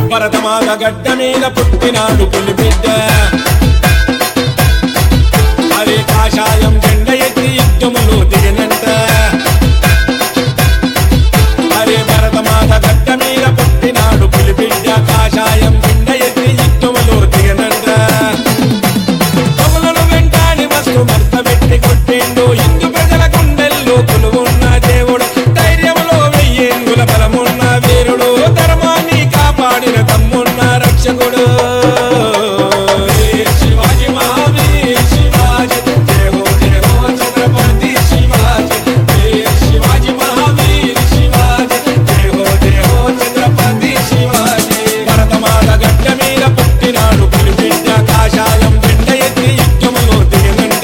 భరతమాత గడ్డ మీద పుట్టినాడు పులి బిడ్డ అరే కాషాయం జెండ ఎత్తి యుద్ధములో దిగనంట అరే భరతమాత గడ్డ మీద పుట్టినాడు పులి బిడ్డ కాషాయం జెండ ఎత్తి యుద్ధములో దిగనంట కవులను వెంటాడి మస్తు మర్త పెట్టి కొట్టిండు ఇందు ప్రజల గుండెల్లో కొలువున్న దేవుడు ధైర్యంలో వెయ్యేంగుల బలమున్న వీరుడు ధర్మాన్ని కాపాడిన తమ్మున్న రక్షకుడు వీర్ శివాజీ మహావీర్ శివాజీ జయ హో జయ హో ఛత్రపతి శివాజీ వీర్ శివాజీ మహావీర్ శివాజీ జయ హో జయ హో ఛత్రపతి శివాజీ భరతమాత గడ్డ మీద పుట్టినాడు పులిబిడ్డ కాషాయం బిడ్డ ఎత్తి యుద్ధములో దిగనంట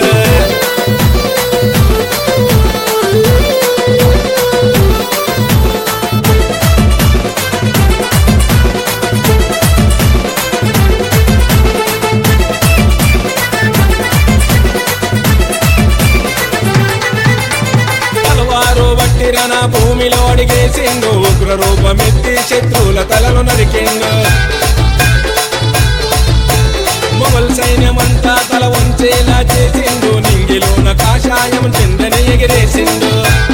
తలవారు వట్టిరన భూమిలో అడిగేసిండు ఉగ్ర రూపమెత్తి శత్రువుల తలలు నరికిండు మొఘల్ సైన్యమంతా తల వంచేలా చేసిండు నింగిలోన కాషాయం చెందని ఎగిరేసిండు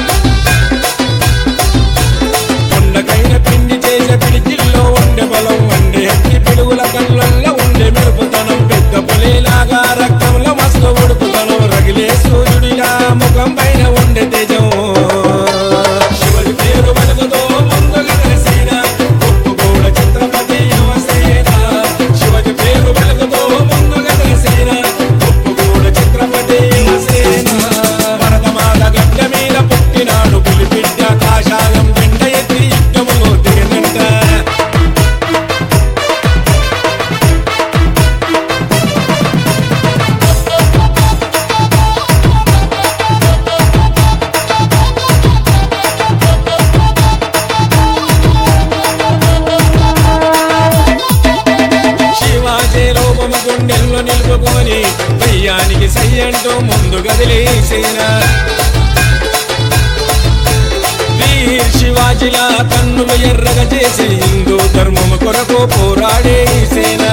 కొండకైన పిండి చేసే పిడికిల్లో ఉండే బలం వండే అగ్గి పిడుగుల కళ్ళల్లో ఉండే మెరుపుతనం పెద్ద పులిలాగా రక్తంలో మస్తు ఉడుకుతనం రగిలే సూర్యుడిలా ముఖం పైన ఉండే తేజం శివుడి పేరు వెలుగుతో ముందుగా తెలిసిన ఒప్పుకోడ ఛత్రపతి యువసేన శివజి పేరు వెలుగుతో ముందుగా తెలిసిన ఒప్పుకోడ ఛత్రపతి యువసేన భరతమాత గడ్డ మీద పుట్టినాడు పులిబిడ్డ కాషాయం జెండ ఎత్తి యుద్ధములో దిగనంట శివాజీ రూపము గుండెల్లో నిలుపుకొని దయ్యానికి సై అంటూ ముందు గదిలేసిన వీర్ శివాజిలా కన్నులు ఎర్రగా చేసి హిందూ ధర్మము కొరకు పోరాడే ఈ సేన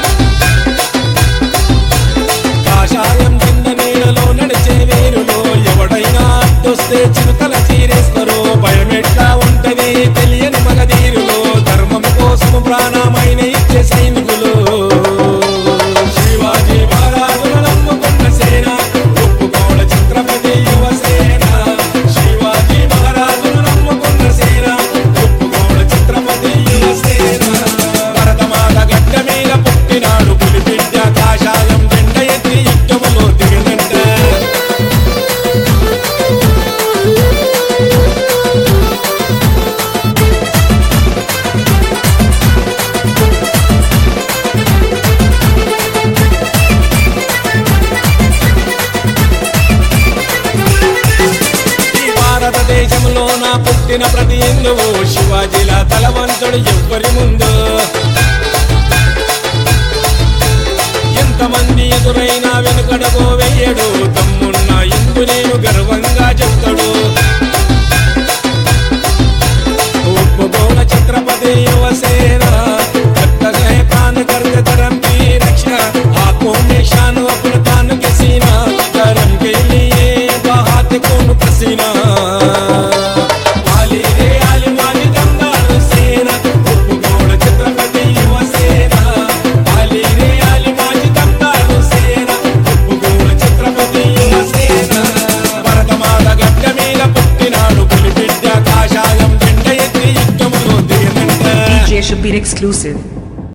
కాషాయం కింద నీడలో నడిచే వీరులు ఎవడైనా అడ్డొస్తే చిరుతల చీరేస్తారు భయమెట్లా ఉంటది తెలియని మగధీరులు ధర్మం కోసం ప్రాణమైన ఇచ్చే సైనికులు శివాజీ మహారాజును నమ్ముకున్న సేన ఒప్పుకోడ ఛత్రపతి యువసేన శివాజీ మహారాజును నమ్ముకున్న సేన ఒప్పుకోడ ఛత్రపతి యువసేన భరతమాత గడ్డ మీద పుట్టినాడు పులిబిడ్డ కాషాయం జెండ ఎత్తి యుద్ధములో దిగనంట ఈ భారతదేశంలో నా పుట్టిన ప్రతి హిందువు శివాజీలా తలవంతుడు ఎవ్వరి ముందు ఎంతమంది ఎదురైనా వెనుకడకో వెయ్యడు తమ్మున్న ఇందు నేను గర్వంగా చెప్తాడు ఒప్పుకోల ఛత్రపతి యువసేన కట్టగై ప్రాణ కర్త धर्म की रक्षा आंखों में शान अपने तान के सीना धर्म के लिए बहात खून पसीना आली रे आली माली गंगार सेना ఒప్పుకోల ఛత్రపతి యువసేన ఆలి రే ఆలి మాజీ గంగార్ సేన ఒప్పుకోల ఛత్రపతి యువసేన భరతమాత గడ్డ మీద పుట్టినాడు పులిబిడ్డ కాషాయం జెండ ఎత్తి యుద్ధములో దిగనంట DJ Shabir exclusive.